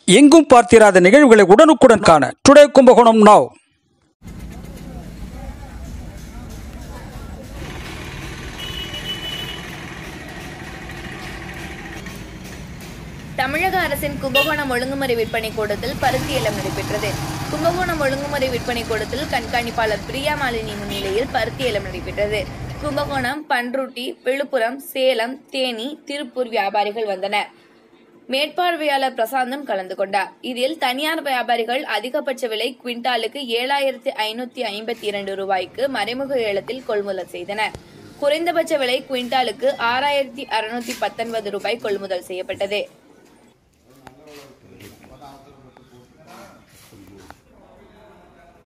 எங்கும் பார்த்திராத நிகழ்வுகளை உடனுக்குடன் காண டுடே கும்பகோணம் நாவ் தமிழக அரசின் கும்பகோணம் ஒழுங்குமுறை விற்பனை கூடத்தில் பருத்தி ஏலம் நடைபெற்றது கும்பகோணம் ஒழுங்குமுறை விற்பனை கூடத்தில் கண்காணிப்பாளர் பிரியா மாலினி முன்னிலையில் பருத்தி ஏலம் நடைபெற்றது கும்பகோணம் பன்ருட்டி விழுப்புரம் சேலம் தேனி திருப்பூர் வியாபாரிகள் வந்தனர் மேற்பார்வையாளர் பிரசாந்தம் கலந்து கொண்டார் இதில் தனியார் வியாபாரிகள் அதிகபட்ச விலை குவிண்டாலுக்கு ஏழாயிரத்தி ஐநூத்தி ஐம்பத்தி இரண்டு ரூபாய்க்கு மறைமுக ஏலத்தில் கொள்முதல் செய்தனர் குறைந்தபட்ச விலை குவிண்டாலுக்கு ஆறாயிரத்தி அறுநூத்தி பத்தொன்பது ரூபாய் கொள்முதல் செய்யப்பட்டது